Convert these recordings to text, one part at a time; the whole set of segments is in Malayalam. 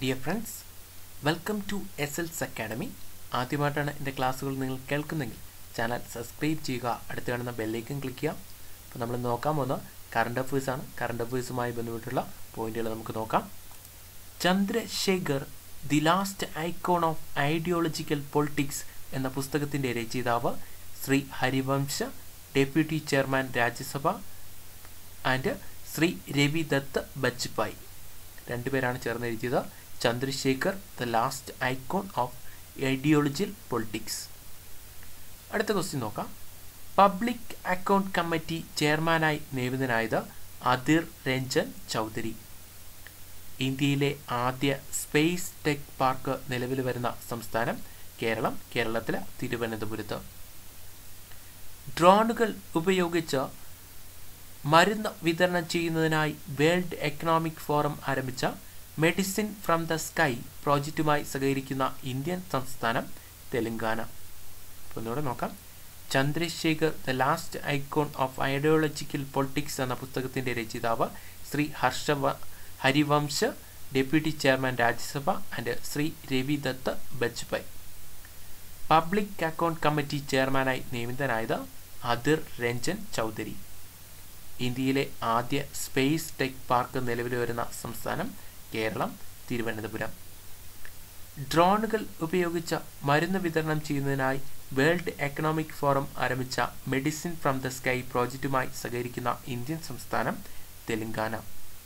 dear friends welcome to S Ls academy ആദ്യമായിട്ടാണ് എൻ്റെ ക്ലാസ്സുകൾ നിങ്ങൾ കേൾക്കുന്നെങ്കിൽ ചാനൽ സബ്സ്ക്രൈബ് ചെയ്യുക അടുത്ത് കാണുന്ന ബെല്ലൈക്കൻ ക്ലിക്ക് ചെയ്യുക അപ്പോൾ നമ്മൾ നോക്കാൻ പോകുന്ന കറണ്ട് അഫേഴ്സ് ആണ് കറണ്ട് അഫേഴ്സുമായി ബന്ധപ്പെട്ടുള്ള പോയിന്റുകൾ നമുക്ക് നോക്കാം Chandrashekhar the last icon of ideological politics എന്ന പുസ്തകത്തിൻ്റെ രചയിതാവ് Shri Harivansh deputy chairman Rajya Sabha and Shri Ravi Dutt Bajpai രണ്ടുപേരാണ് ചേർന്ന് എഴുതിയത് Chandrashekhar the last icon of ideological politics അടുത്ത ക്വസ്റ്റ്യൻ നോക്കാം പബ്ലിക് അക്കൗണ്ട് കമ്മിറ്റി ചെയർമാനായി നിയമിതനായത് അദിർ രഞ്ജൻ ചൗധരി ഇന്ത്യയിലെ ആദ്യ സ്പേസ് ടെക് പാർക്ക് നിലവിൽ വരുന്ന സംസ്ഥാനം കേരളം കേരളത്തിലെ തിരുവനന്തപുരത്ത് ഡ്രോണുകൾ ഉപയോഗിച്ച് മരുന്ന് വിതരണം ചെയ്യുന്നതിനായി വേൾഡ് എക്കണോമിക് ഫോറം ആരംഭിച്ച മെഡിസിൻ ഫ്രം ദ സ്കൈ പ്രോജക്റ്റുമായി സഹകരിക്കുന്ന ഇന്ത്യൻ സംസ്ഥാനം തെലങ്കാന അപ്പോൾ ഒന്നുകൂടെ നോക്കാം Chandrashekhar the last icon of ideological politics എന്ന പുസ്തകത്തിൻ്റെ രചയിതാവ് ശ്രീ ഹർഷവ Harivansh deputy chairman Rajya Sabha and Shri Ravi Dutt Bajpai public account committee ചെയർമാനായി നിയമിതനായത് അദിർ രഞ്ജൻ ചൗധരി ഇന്ത്യയിലെ ആദ്യ സ്പേസ് ടെക് പാർക്ക് നിലവിൽ വരുന്ന സംസ്ഥാനം കേരളം തിരുവനന്തപുരം ഡ്രോണുകൾ ഉപയോഗിച്ച് മരുന്ന് വിതരണം ചെയ്യുന്നതിനായി വേൾഡ് എക്കണോമിക് ഫോറം ആരംഭിച്ച മെഡിസിൻ ഫ്രം ദ സ്കൈ പ്രോജക്റ്റുമായി സഹകരിക്കുന്ന ഇന്ത്യൻ സംസ്ഥാനം തെലങ്കാന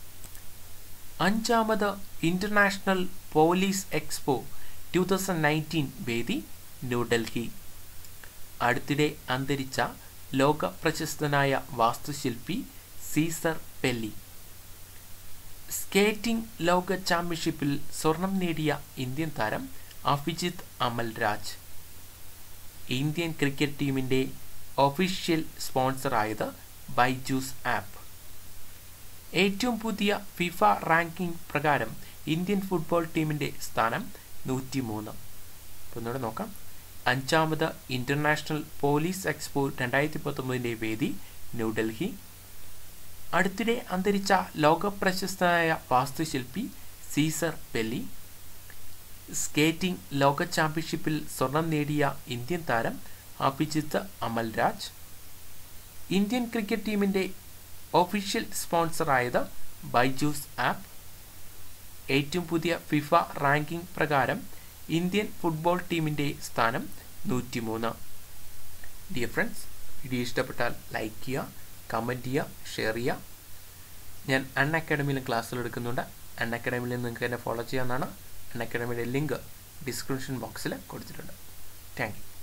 അഞ്ചാമത് international police expo two thousand nineteen വേദി ന്യൂഡൽഹി അടുത്തിടെ അന്തരിച്ച ലോക പ്രശസ്തനായ വാസ്തുശില്പി സീസർ പെല്ലി സ്കേറ്റിംഗ് ലോക ചാമ്പ്യൻഷിപ്പിൽ സ്വർണം നേടിയ ഇന്ത്യൻ താരം അഭിജിത്ത് അമൽരാജ് ഇന്ത്യൻ ക്രിക്കറ്റ് ടീമിൻ്റെ ഒഫീഷ്യൽ സ്പോൺസറായത് ബൈജൂസ് ആപ്പ് ഏറ്റവും പുതിയ ഫിഫ റാങ്കിംഗ് പ്രകാരം ഇന്ത്യൻ ഫുട്ബോൾ ടീമിൻ്റെ സ്ഥാനം നൂറ്റി മൂന്ന് അപ്പോൾ ഒന്നുകൂടെ നോക്കാം അഞ്ചാമത് ഇന്റർനാഷണൽ പോലീസ് എക്സ്പോ രണ്ടായിരത്തി പത്തൊമ്പതിൻ്റെ വേദി ന്യൂഡൽഹി അടുത്തിടെ അന്തരിച്ച ലോകപ്രശസ്തനായ വാസ്തുശില്പി സീസർ പെല്ലി സ്കേറ്റിംഗ് ലോക ചാമ്പ്യൻഷിപ്പിൽ സ്വർണം നേടിയ ഇന്ത്യൻ താരം അഭിജിത്ത് അമൽരാജ് ഇന്ത്യൻ ക്രിക്കറ്റ് ടീമിൻ്റെ ഒഫീഷ്യൽ സ്പോൺസറായത് ബൈജൂസ് ആപ്പ് ഏറ്റവും പുതിയ ഫിഫ റാങ്കിംഗ് പ്രകാരം ഇന്ത്യൻ ഫുട്ബോൾ ടീമിൻ്റെ സ്ഥാനം നൂറ്റിമൂന്ന് ഡിയർ ഫ്രണ്ട്സ് വീഡിയോ ഇഷ്ടപ്പെട്ടാൽ ലൈക്ക് ചെയ്യുക കമൻറ്റ് ചെയ്യുക ഷെയർ ചെയ്യുക ഞാൻ അൺ അക്കാഡമിയിലും ക്ലാസ്സുകൾ എടുക്കുന്നുണ്ട് അൺ അക്കാഡമിയിൽ നിങ്ങൾക്ക് എന്നെ ഫോളോ ചെയ്യാവുന്നതാണ് അൺ അക്കാഡമിയുടെ ലിങ്ക് ഡിസ്ക്രിപ്ഷൻ ബോക്സിൽ കൊടുത്തിട്ടുണ്ട് താങ്ക് യു